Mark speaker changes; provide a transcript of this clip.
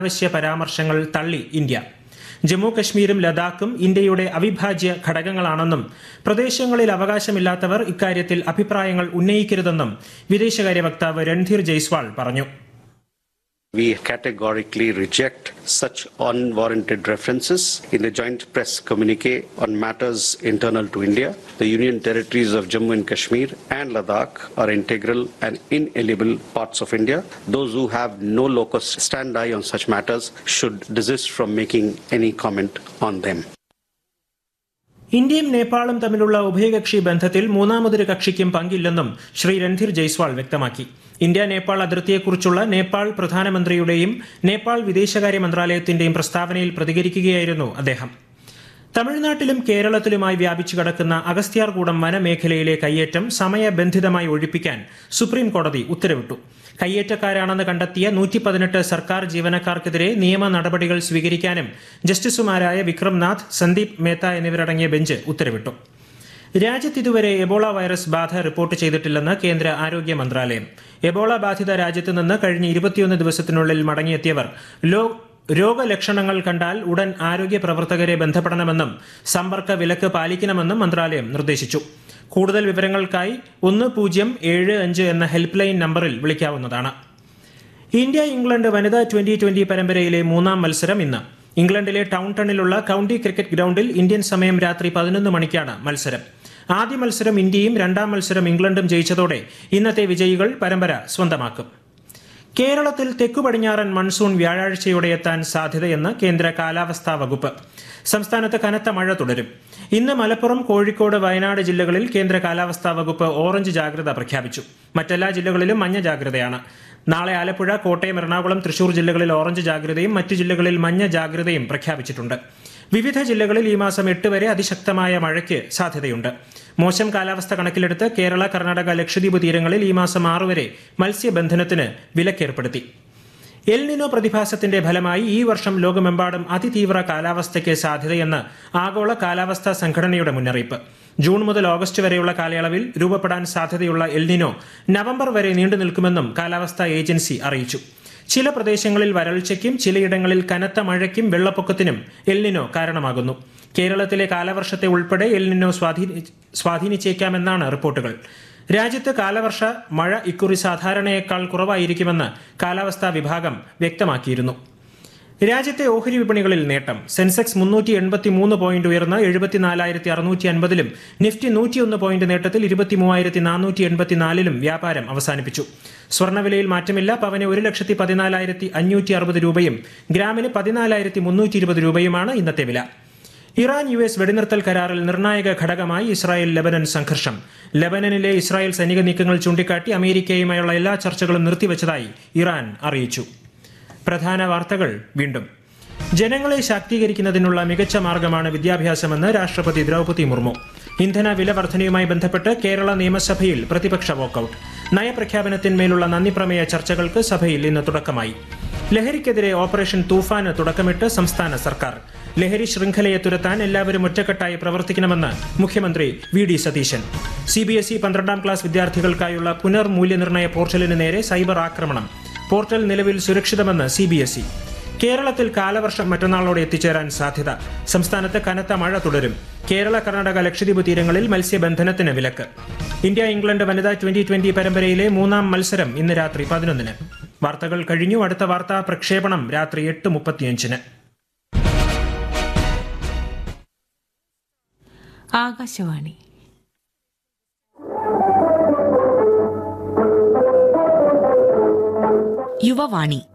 Speaker 1: അനാവശ്യ പരാമർശങ്ങൾ തള്ളി ഇന്ത്യ ജമ്മു കശ്മീരും ലഡാക്കും ഇന്ത്യയുടെ അവിഭാജ്യ ഘടകങ്ങളാണെന്നും പ്രദേശങ്ങളിൽ അവകാശമില്ലാത്തവർ ഇക്കാര്യത്തിൽ അഭിപ്രായങ്ങൾ ഉന്നയിക്കരുതെന്നും വിദേശകാര്യ വക്താവ് രൺധീർ ജയ്സ്വാൾ പറഞ്ഞു
Speaker 2: We categorically reject such unwarranted references in the joint press communique on matters internal to India. The Union territories of Jammu and Kashmir and Ladakh are integral and inalienable parts of India. Those who have no locus standi on such matters should desist from making any comment on them.
Speaker 1: ഇന്ത്യയും നേപ്പാളും തമ്മിലുള്ള ഉഭയകക്ഷി ബന്ധത്തിൽ മൂന്നാമതൊരു കക്ഷിക്കും പങ്കില്ലെന്നും ശ്രീ രൺധീർ ജയ്സ്വാൾ വ്യക്തമാക്കി India Nepal അതിർത്തിയെക്കുറിച്ചുള്ള നേപ്പാൾ പ്രധാനമന്ത്രിയുടെയും നേപ്പാൾ വിദേശകാര്യ മന്ത്രാലയത്തിന്റെയും പ്രസ്താവനയിൽ പ്രതികരിക്കുകയായിരുന്നു അദ്ദേഹം തമിഴ്നാട്ടിലും കേരളത്തിലുമായി വ്യാപിച്ചു കിടക്കുന്ന അഗസ്ത്യാർകൂടം വനമേഖലയിലെ കയ്യേറ്റം സമയബന്ധിതമായി ഒഴിപ്പിക്കാൻ സുപ്രീം കോടതി ഉത്തരവിട്ടു കയ്യേറ്റക്കാരാണെന്ന് കണ്ടെത്തിയ നൂറ്റി പതിനെട്ട് സർക്കാർ ജീവനക്കാർക്കെതിരെ നിയമ നടപടികൾ സ്വീകരിക്കാനും ജസ്റ്റിസുമാരായ വിക്രംനാഥ് സന്ദീപ് മേത്ത എന്നിവരടങ്ങിയ ബെഞ്ച് ഉത്തരവിട്ടു രാജ്യത്ത് ഇതുവരെ എബോള വൈറസ് ബാധ റിപ്പോർട്ട് ചെയ്തിട്ടില്ലെന്ന് കേന്ദ്ര ആരോഗ്യ മന്ത്രാലയം എബോള ബാധിത രാജ്യത്ത് നിന്ന് കഴിഞ്ഞ ഇരുപത്തിയൊന്ന് ദിവസത്തിനുള്ളിൽ മടങ്ങിയെത്തിയവർ ലോ രോഗലക്ഷണങ്ങൾ കണ്ടാൽ ഉടൻ ആരോഗ്യ പ്രവർത്തകരെ ബന്ധപ്പെടണമെന്നും സമ്പർക്ക വിലക്ക് പാലിക്കണമെന്നും മന്ത്രാലയം നിർദ്ദേശിച്ചു കൂടുതൽ വിവരങ്ങൾക്കായി ഒന്ന് പൂജ്യം ഏഴ് അഞ്ച് എന്ന ഹെൽപ്പ് ലൈൻ നമ്പറിൽ വിളിക്കാവുന്നതാണ് ഇന്ത്യ ഇംഗ്ലണ്ട് വനിതാ ട്വന്റി ട്വന്റി പരമ്പരയിലെ മൂന്നാം മത്സരം ഇന്ന് ഇംഗ്ലണ്ടിലെ ടൗൺ ടണിലുള്ള കൌണ്ടി ക്രിക്കറ്റ് ഗ്രൗണ്ടിൽ ഇന്ത്യൻ സമയം രാത്രി പതിനൊന്ന് മണിക്കാണ് മത്സരം ആദ്യ മത്സരം ഇന്ത്യയും രണ്ടാം മത്സരം ഇംഗ്ലണ്ടും ജയിച്ചതോടെ ഇന്നത്തെ വിജയികൾ പരമ്പര സ്വന്തമാക്കും കേരളത്തിൽ തെക്കു പടിഞ്ഞാറൻ മൺസൂൺ വ്യാഴാഴ്ചയോടെ എത്താൻ സാധ്യതയെന്ന് കേന്ദ്ര കാലാവസ്ഥാ വകുപ്പ് സംസ്ഥാനത്ത് കനത്ത മഴ തുടരും ഇന്ന് മലപ്പുറം കോഴിക്കോട് വയനാട് ജില്ലകളിൽ കേന്ദ്ര കാലാവസ്ഥാ വകുപ്പ് ഓറഞ്ച് ജാഗ്രത പ്രഖ്യാപിച്ചു മറ്റെല്ലാ ജില്ലകളിലും മഞ്ഞ ജാഗ്രതയാണ് നാളെ ആലപ്പുഴ കോട്ടയം എറണാകുളം തൃശൂർ ജില്ലകളിൽ ഓറഞ്ച് ജാഗ്രതയും മറ്റു ജില്ലകളിൽ മഞ്ഞ ജാഗ്രതയും പ്രഖ്യാപിച്ചിട്ടുണ്ട് വിവിധ ജില്ലകളിൽ ഈ മാസം എട്ട് വരെ അതിശക്തമായ മഴയ്ക്ക് സാധ്യതയുണ്ട് മോശം കാലാവസ്ഥ കണക്കിലെടുത്ത് കേരള കർണാടക ലക്ഷദ്വീപ് തീരങ്ങളിൽ ഈ മാസം ആറ് വരെ മത്സ്യബന്ധനത്തിന് വിലക്കേർപ്പെടുത്തി എൽനിനോ പ്രതിഭാസത്തിന്റെ ഫലമായി ഈ വർഷം ലോകമെമ്പാടും അതിതീവ്ര കാലാവസ്ഥയ്ക്ക് സാധ്യതയെന്ന് ആഗോള കാലാവസ്ഥാ സംഘടനയുടെ മുന്നറിയിപ്പ് ജൂൺ മുതൽ ഓഗസ്റ്റ് വരെയുള്ള കാലയളവിൽ രൂപപ്പെടാൻ സാധ്യതയുള്ള എൽനിനോ നവംബർ വരെ നീണ്ടു നിൽക്കുമെന്നും കാലാവസ്ഥാ ഏജൻസി അറിയിച്ചു ചില പ്രദേശങ്ങളിൽ വരൾച്ചയ്ക്കും ചിലയിടങ്ങളിൽ കനത്ത മഴയ്ക്കും വെള്ളപ്പൊക്കത്തിനും എൽനിനോ കാരണമാകുന്നു കേരളത്തിലെ കാലവർഷത്തെ ഉൾപ്പെടെ എൽനിനോ സ്വാധീനി സ്വാധീനിച്ചേക്കാമെന്നാണ് റിപ്പോർട്ടുകൾ രാജ്യത്ത് കാലവർഷ മഴ ഇക്കുറി സാധാരണയേക്കാൾ കുറവായിരിക്കുമെന്ന് കാലാവസ്ഥാ വിഭാഗം വ്യക്തമാക്കിയിരുന്നു രാജ്യത്തെ ഓഹരി വിപണികളിൽ നേട്ടം സെൻസെക്സ് മുന്നൂറ്റി എൺപത്തി മൂന്ന് പോയിന്റ് ഉയർന്ന് എഴുപത്തിനാലായിരത്തി അറുന്നൂറ്റി അൻപതിലും നിഫ്റ്റി നൂറ്റിയൊന്ന് പോയിന്റ് നേട്ടത്തിൽ ഇരുപത്തി മൂവായിരത്തി നാനൂറ്റി എൺപത്തിനാലിലും വ്യാപാരം അവസാനിപ്പിച്ചു സ്വർണ്ണവിലയിൽ മാറ്റമില്ല പവന് ഒരു ലക്ഷത്തി പതിനാലായിരത്തി അഞ്ഞൂറ്റി അറുപത് രൂപയും ഗ്രാമിന് പതിനാലായിരത്തി മുന്നൂറ്റി ഇരുപത് രൂപയുമാണ് ഇന്നത്തെ വില ഇറാൻ യു എസ് വെടിനിർത്തൽ കരാറിൽ നിർണായക ഘടകമായി ഇസ്രായേൽ ലെബനൻ സംഘർഷം ലെബനനിലെ ഇസ്രായേൽ സൈനിക നീക്കങ്ങൾ ചൂണ്ടിക്കാട്ടി അമേരിക്കയുമായുള്ള എല്ലാ ചർച്ചകളും നിർത്തിവച്ചതായി ഇറാൻ അറിയിച്ചു പ്രധാന വാർത്തകൾ വീണ്ടും ജനങ്ങളെ ശാക്തീകരിക്കുന്നതിനുള്ള മികച്ച മാർഗമാണ് വിദ്യാഭ്യാസമെന്ന് രാഷ്ട്രപതി ദ്രൗപതി മുർമു ഇന്ധന വില വർധനയുമായി ബന്ധപ്പെട്ട് കേരള നിയമസഭയിൽ പ്രതിപക്ഷ വാക്കൌട്ട് നയപ്രഖ്യാപനത്തിന്മേലുള്ള നന്ദിപ്രമേയ ചർച്ചകൾക്ക് സഭയിൽ ഇന്ന് തുടക്കമായി ലഹരിക്കെതിരെ ഓപ്പറേഷൻ തൂഫാന് തുടക്കമിട്ട് സംസ്ഥാന സർക്കാർ ലഹരി ശൃംഖലയെ തുരത്താൻ എല്ലാവരും ഒറ്റക്കെട്ടായി പ്രവർത്തിക്കണമെന്ന് മുഖ്യമന്ത്രി V D Satheesan C B S E പന്ത്രണ്ടാം ക്ലാസ് വിദ്യാർത്ഥികൾക്കായുള്ള പുനർമൂല്യനിർണ്ണയ പോർട്ടലിന് നേരെ സൈബർ ആക്രമണം പോർട്ടൽ നിലവിൽ സുരക്ഷിതമെന്ന് സി ബി എസ് ഇ കേരളത്തിൽ കാലവർഷം മറ്റന്നാളോടെ എത്തിച്ചേരാൻ സാധ്യത സംസ്ഥാനത്ത് കനത്ത മഴ തുടരും കേരള കർണാടക ലക്ഷദ്വീപ് തീരങ്ങളിൽ മത്സ്യബന്ധനത്തിന് വിലക്ക് ഇന്ത്യ ഇംഗ്ലണ്ട് വനിതാ ട്വന്റി ട്വന്റി പരമ്പരയിലെ മൂന്നാം മത്സരം ഇന്ന് രാത്രി പതിനൊന്നിന് വാർത്തകൾ കഴിഞ്ഞു അടുത്ത വാർത്താ പ്രക്ഷേപണം രാത്രി എട്ട് മുപ്പത്തിയഞ്ചിന്
Speaker 3: ആകാശവാണി
Speaker 4: യുവവാണി